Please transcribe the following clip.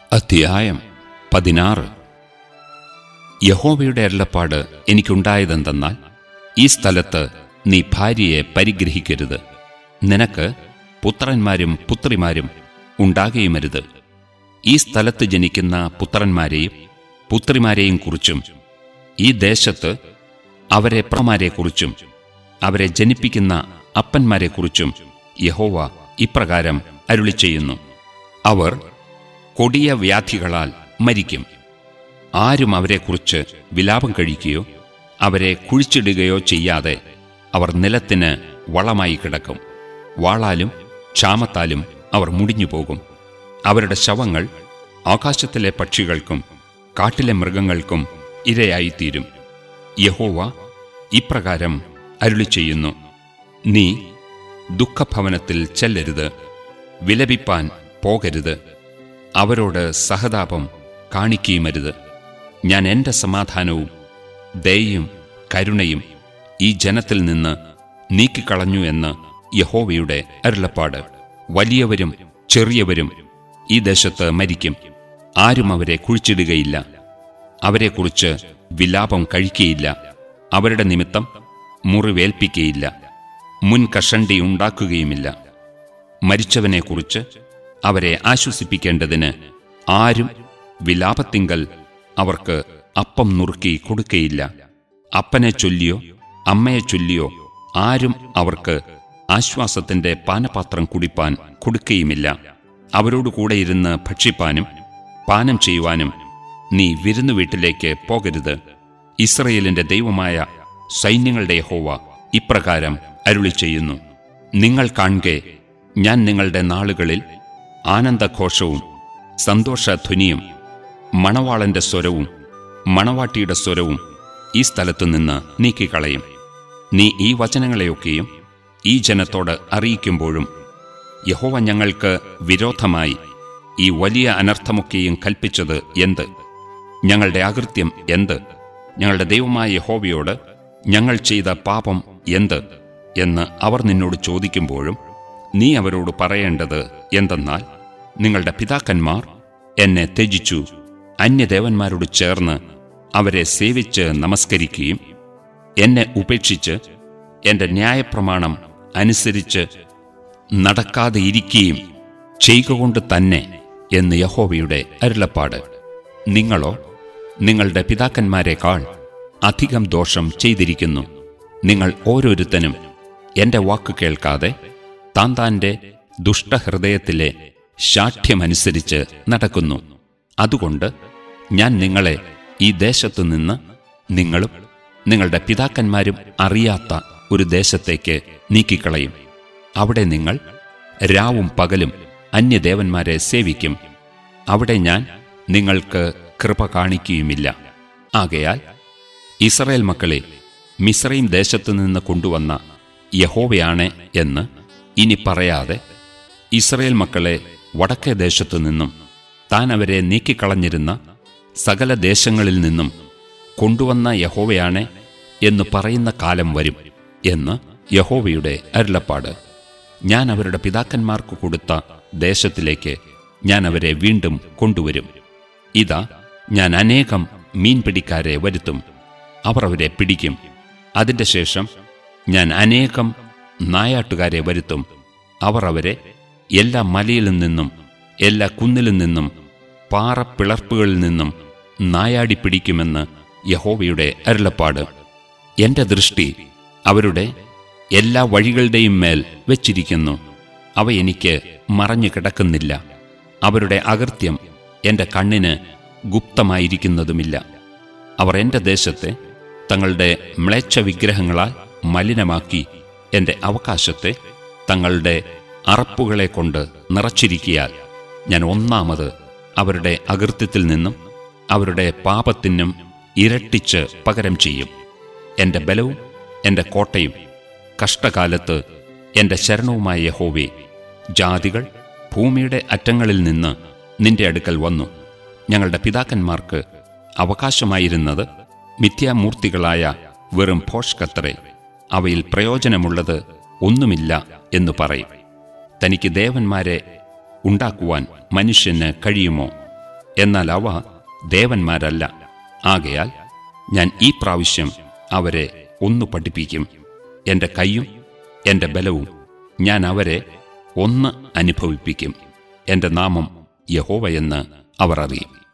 അധ്യായം പതിനാറ് യഹോവയുടെ അരുളപ്പാട് എനിക്കുണ്ടായതെന്തെന്നാൽ ഈ സ്ഥലത്ത് നീ ഭാര്യയെ പരിഗ്രഹിക്കരുത് നിനക്ക് പുത്രന്മാരും പുത്രിമാരും ഉണ്ടാകുകയുമരുത് ഈ സ്ഥലത്ത് ജനിക്കുന്ന പുത്രന്മാരെയും പുത്രിമാരെയും കുറിച്ചും ഈ ദേശത്ത് അവരെ പ്രമാരെക്കുറിച്ചും അവരെ ജനിപ്പിക്കുന്ന അപ്പന്മാരെക്കുറിച്ചും യഹോവ ഇപ്രകാരം അരുളി ചെയ്യുന്നു അവർ കൊടിയ വ്യാധികളാൽ മരിക്കും ആരും അവരെക്കുറിച്ച് വിലാപം കഴിക്കുകയോ അവരെ കുഴിച്ചിടുകയോ ചെയ്യാതെ അവർ നിലത്തിന് വളമായി കിടക്കും വാളാലും ക്ഷാമത്താലും അവർ മുടിഞ്ഞു പോകും അവരുടെ ശവങ്ങൾ ആകാശത്തിലെ പക്ഷികൾക്കും കാട്ടിലെ മൃഗങ്ങൾക്കും ഇരയായിത്തീരും യഹോവ ഇപ്രകാരം അരുളി ചെയ്യുന്നു നീ ദുഃഖഭവനത്തിൽ ചെല്ലരുത് വിലപിപ്പാൻ പോകരുത് അവരോട് സഹതാപം കാണിക്കുകയുമരുത് ഞാൻ എൻ്റെ സമാധാനവും ദയയും കരുണയും ഈ ജനത്തിൽ നിന്ന് നീക്കിക്കളഞ്ഞു എന്ന് യഹോവയുടെ അരുളപ്പാട് വലിയവരും ചെറിയവരും ഈ ദേശത്ത് മരിക്കും ആരും അവരെ കുഴിച്ചിടുകയില്ല അവരെക്കുറിച്ച് വിലാപം കഴിക്കുകയില്ല അവരുടെ നിമിത്തം മുറിവേൽപ്പിക്കുകയില്ല മുൻ കഷണ്ടി ഉണ്ടാക്കുകയുമില്ല മരിച്ചവനെക്കുറിച്ച് അവരെ ആശ്വസിപ്പിക്കേണ്ടതിന് ആരും വിലാപത്തിങ്കൽ അവർക്ക് അപ്പം നുറുക്കി കൊടുക്കയില്ല അപ്പനെ ചൊല്ലിയോ അമ്മയെ ചൊല്ലിയോ ആരും അവർക്ക് ആശ്വാസത്തിന്റെ പാനപാത്രം കുടിപ്പാൻ കൊടുക്കുകയുമില്ല അവരോട് കൂടെ ഇരുന്ന് ഭക്ഷിപ്പാനും പാനം ചെയ്യുവാനും നീ വിരുന്നു വീട്ടിലേക്ക് പോകരുത് ഇസ്രയേലിന്റെ ദൈവമായ സൈന്യങ്ങളുടെ യഹോവ ഇപ്രകാരം അരുളി ചെയ്യുന്നു നിങ്ങൾ കാണുകെ ഞാൻ നിങ്ങളുടെ നാളുകളിൽ ആനന്ദഘോഷവും സന്തോഷധ്വനിയും മണവാളന്റെ സ്വരവും മണവാട്ടിയുടെ സ്വരവും ഈ സ്ഥലത്തു നിന്ന് നീക്കിക്കളയും നീ ഈ വചനങ്ങളെയൊക്കെയും ഈ ജനത്തോട് അറിയിക്കുമ്പോഴും യഹോവ ഞങ്ങൾക്ക് വിരോധമായി ഈ വലിയ അനർത്ഥമൊക്കെയും കൽപ്പിച്ചത് എന്ത് ഞങ്ങളുടെ അകൃത്യം എന്ത് ഞങ്ങളുടെ ദൈവമായ യഹോവയോട് ഞങ്ങൾ ചെയ്ത പാപം എന്ത് എന്ന് അവർ നിന്നോട് ചോദിക്കുമ്പോഴും നീ അവരോട് പറയേണ്ടത് എന്തെന്നാൽ നിങ്ങളുടെ പിതാക്കന്മാർ എന്നെ ത്യജിച്ചു അന്യദേവന്മാരോട് ചേർന്ന് അവരെ സേവിച്ച് നമസ്കരിക്കുകയും എന്നെ ഉപേക്ഷിച്ച് എന്റെ ന്യായപ്രമാണം അനുസരിച്ച് നടക്കാതെ ഇരിക്കുകയും ചെയ്യുക കൊണ്ട് തന്നെ എന്ന് യഹോവയുടെ അരുളപ്പാട് നിങ്ങളോ നിങ്ങളുടെ പിതാക്കന്മാരെക്കാൾ അധികം ദോഷം ചെയ്തിരിക്കുന്നു നിങ്ങൾ ഓരോരുത്തനും എന്റെ വാക്ക് കേൾക്കാതെ താൻ താന്റെ ദുഷ്ടഹൃദയത്തിലെ ശാഠ്യമനുസരിച്ച് നടക്കുന്നു അതുകൊണ്ട് ഞാൻ നിങ്ങളെ ഈ ദേശത്തു നിന്ന് നിങ്ങളും നിങ്ങളുടെ പിതാക്കന്മാരും അറിയാത്ത ഒരു ദേശത്തേക്ക് നീക്കിക്കളയും അവിടെ നിങ്ങൾ രാവും പകലും അന്യദേവന്മാരെ സേവിക്കും അവിടെ ഞാൻ നിങ്ങൾക്ക് കൃപ കാണിക്കുകയുമില്ല ആകയാൽ ഇസ്രയേൽ മക്കളെ മിസ്രൈം ദേശത്തു നിന്ന് കൊണ്ടുവന്ന യഹോവയാണ് എന്ന് ഇനി പറയാതെ ഇസ്രയേൽ മക്കളെ വടക്കേ ദേശത്തു നിന്നും താൻ അവരെ നീക്കിക്കളഞ്ഞിരുന്ന സകല ദേശങ്ങളിൽ നിന്നും കൊണ്ടുവന്ന യഹോവയാണ് എന്ന് പറയുന്ന കാലം വരും എന്ന് യഹോവയുടെ അരുളപ്പാട് ഞാൻ അവരുടെ പിതാക്കന്മാർക്ക് കൊടുത്ത ദേശത്തിലേക്ക് ഞാൻ അവരെ വീണ്ടും കൊണ്ടുവരും ഇതാ ഞാൻ അനേകം മീൻപിടിക്കാരെ വരുത്തും അവർ അവരെ പിടിക്കും അതിന്റെ ശേഷം ഞാൻ അനേകം നായാട്ടുകാരെ വരുത്തും അവർ അവരെ എല്ലാ മലയിലും നിന്നും എല്ലാ കുന്നിലും നിന്നും പാറപ്പിളർപ്പുകളിൽ നിന്നും നായാടി പിടിക്കുമെന്ന് യഹോവയുടെ അരുളപ്പാട് എന്റെ ദൃഷ്ടി അവരുടെ എല്ലാ വഴികളുടെയും മേൽ വെച്ചിരിക്കുന്നു അവ എനിക്ക് മറഞ്ഞു കിടക്കുന്നില്ല അവരുടെ അകൃത്യം എന്റെ കണ്ണിന് ഗുപ്തമായിരിക്കുന്നതുമില്ല അവർ എന്റെ ദേശത്തെ തങ്ങളുടെ മ്ലേച്ഛ വിഗ്രഹങ്ങളാൽ മലിനമാക്കി എന്റെ അവകാശത്തെ തങ്ങളുടെ അറപ്പുകളെ കൊണ്ട് നിറച്ചിരിക്കിയാൽ ഞാൻ ഒന്നാമത് അവരുടെ അകൃത്യത്തിൽ നിന്നും അവരുടെ പാപത്തിനും ഇരട്ടിച്ച് പകരം ചെയ്യും എന്റെ ബലവും എന്റെ കോട്ടയും കഷ്ടകാലത്ത് എന്റെ ശരണവുമായ യഹോവേ ജാതികൾ ഭൂമിയുടെ അറ്റങ്ങളിൽ നിന്ന് നിന്റെ അടുക്കൽ വന്നു ഞങ്ങളുടെ പിതാക്കന്മാർക്ക് അവകാശമായിരുന്നത് മിഥ്യാമൂർത്തികളായ വെറും ഭോഷ്കത്രേ അവയിൽ പ്രയോജനമുള്ളത് ഒന്നുമില്ല എന്നു പറയും തനിക്ക് ദേവന്മാരെ ഉണ്ടാക്കുവാൻ മനുഷ്യന് കഴിയുമോ എന്നാൽ അവ ദേവന്മാരല്ല ആകയാൽ ഞാൻ ഈ പ്രാവശ്യം അവരെ ഒന്ന് പഠിപ്പിക്കും എന്റെ കൈയും എന്റെ ബലവും ഞാൻ അവരെ ഒന്ന് അനുഭവിപ്പിക്കും എന്റെ നാമം യഹോവയെന്ന് അവർ അറിയും